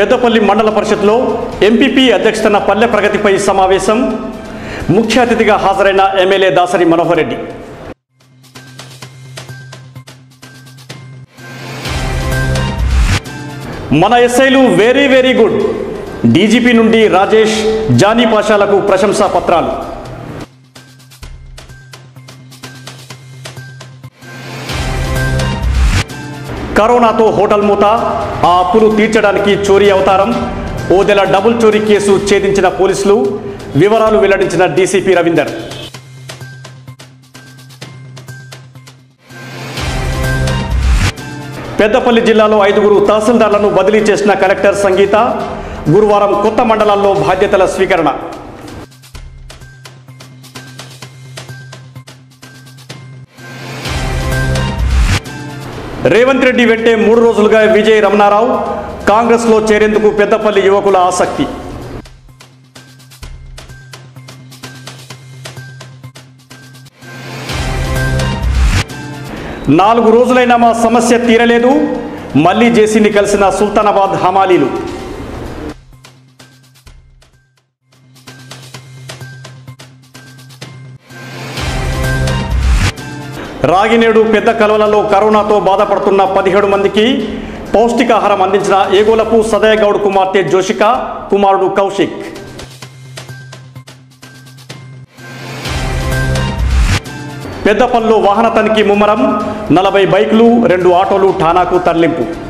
పెద్దపల్లి మండల పరిషత్లో ఎంపీపీ అధ్యక్షతన పల్లె ప్రగతిపై సమావేశం ముఖ్య అతిథిగా హాజరైన ఎమ్మెల్యే దాసరి మనోహర్ రెడ్డి మన ఎస్ఐలు వెరీ వెరీ గుడ్ డీజీపీ నుండి రాజేష్ జానీ పాషాలకు ప్రశంసా పత్రాలు కరోనాతో హోటల్ మూత ఆ అప్పులు తీర్చడానికి చోరీ అవతారం ఓదెల డబుల్ చోరీ కేసు ఛేదించిన పోలీసులు వివరాలు వెల్లడించిన డీసీపీ రవీందర్ పెద్దపల్లి జిల్లాలో ఐదుగురు తహసీల్దార్లను బదిలీ చేసిన కలెక్టర్ సంగీత గురువారం కొత్త మండలాల్లో బాధ్యతల స్వీకరణ రేవంత్ రెడ్డి వెంటే మూడు రోజులుగా విజయ్ రమణారావు కాంగ్రెస్లో చేరేందుకు పెద్దపల్లి యువకుల ఆసక్తి నాలుగు రోజులైనా మా సమస్య తీరలేదు మళ్లీ జేసీని కలిసిన సుల్తానాబాద్ హమాలీలు రాగినేడు పెద్ద కలవలలో కరోనాతో బాధపడుతున్న పదిహేడు మందికి పౌష్టికాహారం అందించిన ఏగోలపు సదయ గౌడ్ కుమార్తె జోషిక కుమారుడు కౌశిక్ పెద్దపల్లిలో వాహన తనిఖీ ముమ్మరం నలభై బైకులు రెండు ఆటోలు ఠానాకు తరలింపు